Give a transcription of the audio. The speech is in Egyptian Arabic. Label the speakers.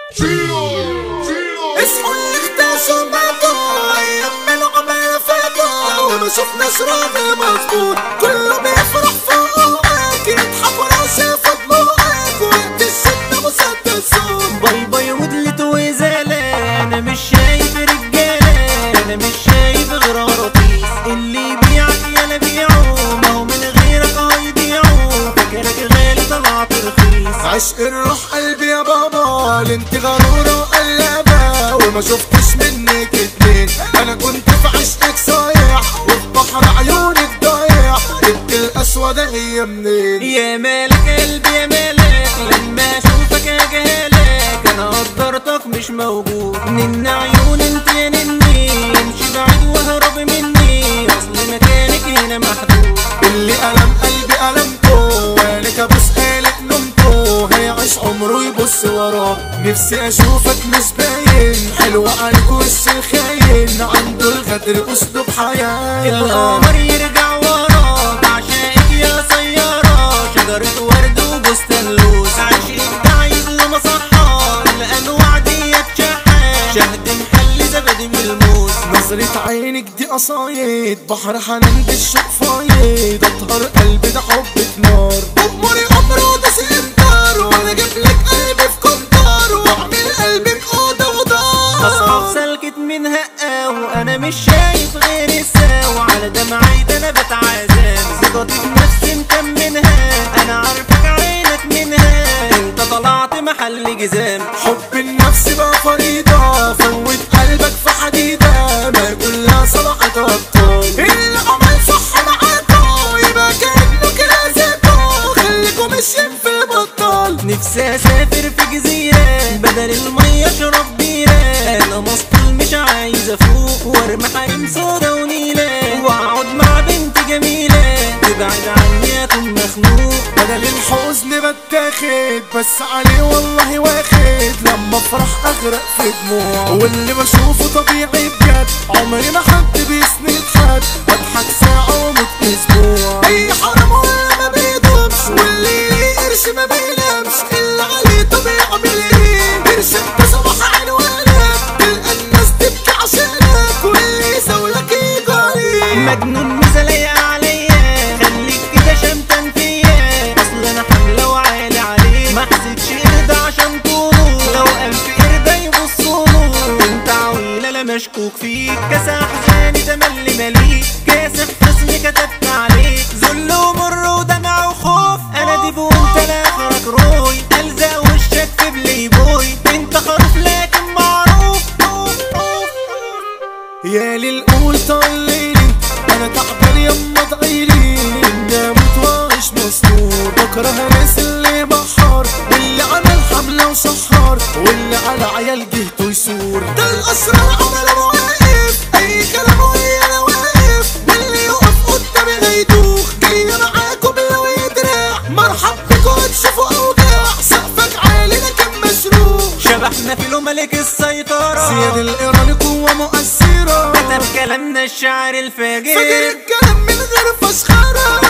Speaker 1: اصحوا اللي اختاسوا الموضوع ايام العمل فاتوا وما شفناش راضي مظبوط كله بيفرح فوقك يضحك ولو شافوا دموعك وقت الشدة مسدسون
Speaker 2: باي باي ودلت وزالة انا مش شايف رجالة انا مش شايف غير عراطيس اللي يبيعك يالا بيعه ما هو من غيرك هيضيعه فاكرك غالي طلعت رخيص
Speaker 1: عشق الروح قلبي يا بابا اللي انت غرورة وقلابة وما شفتش منك اتنين انا كنت في عشقك صايع وفي بحر عيونك ضايع انت الاسود هي منين
Speaker 2: يا مالك قلبي يا مالك لما اشوفك يا جهالك انا قدرتك مش موجود من عيون انت يا نني امشي بعيد واهرب مني اصل مكانك هنا محدود
Speaker 1: اللي ألم قلبي ألمته وقالك أبوس قالك نمته هيعيش عمره يبص وراه نفسي أشوفك مش باين حلو عليك وش الخاين عنده الغدر أسلوب حياة
Speaker 2: القمر يرجع وراك عشاقك يا سيارة شجرة ورد وبستان لوز عشقك ده عايز له مصحة الأنواع دي شحات شهد محلي زبادي من الموز
Speaker 1: نظرة عينك دي قصايد بحر حنان بالشوق فايد أطهر قلبي ده حبك نار أمري أمره ده سنتار وأنا أجيب لك قلبي في كنتار وأعمل قلبك أوضة ودار
Speaker 2: أصحاب سلكت من هقة وأنا مش شايف غير الساو على دمعي ده أنا بتعازم ثقتي في نفسي مكمنها أنا عارفك عينك منها أنت طلعت محل جزام
Speaker 1: حب النفس بقى فريضة فوت قلبك في حديدة ما كلها صلاحة أبطال اللي عمل صح معاكوا يبقى كأنه كده زيتو خليكوا ماشيين في البطال
Speaker 2: نفسي اسافر في جزيرة بدل المية اشرب بيرة انا مسطول مش عايز افوق وارمي حريم صودا ونيلة واقعد مع بنت جميلة تبعد عني اكون مخنوق
Speaker 1: بدل الحزن بتاخد بس عليه والله واخد لما افرح اغرق في دموع واللي بشوفه طبيعي بجد عمري ما حد بيسند حد بضحك ساعة واموت اسبوع اي حرام ولا ما بيدومش واللي ليه قرش ما بينامش اللي عليه طب يعمل ايه قرش انت صباح عنوانك تلقى الناس تبكي عشانك واللي يسولك يجي عليه
Speaker 2: مجنون مش لايقة عليا خليك كده شمتان فيا اصل انا حاملة وعالي عليه ما حسيتش قرد عشان طوله لو الف قردة يبصوله انت عويلة لا مشكوك فيك كاس احزاني ده ملي مليك كاسح خصمي كتبت عليك ذل ومر ودمع وخوف انا ديب وانت لاخرك روي الزق وشك في بلاي بوي انت خروف لكن معروف روف روف
Speaker 1: يا للقول طليلي انا تعبان يما ادعيلي اني اموت واعيش مسنور بكره ناس اللي بحار واللي عمل حمله وشحار واللي على عيال جهته يسور ده الاسرار عمل واقف اي كلام وهي انا واقف واللي يقف قدامي هيدوخ جاي معاكم لو يدرع مرحب بكم تشوفوا اوجاع سقفك عالي لكن مشروع
Speaker 2: شبحنا في له ملك السيطرة
Speaker 1: زياد الايراني قوه مؤثره
Speaker 2: كتب كلامنا الشعر الفاجر
Speaker 1: فاكر الكلام من غير فسخرة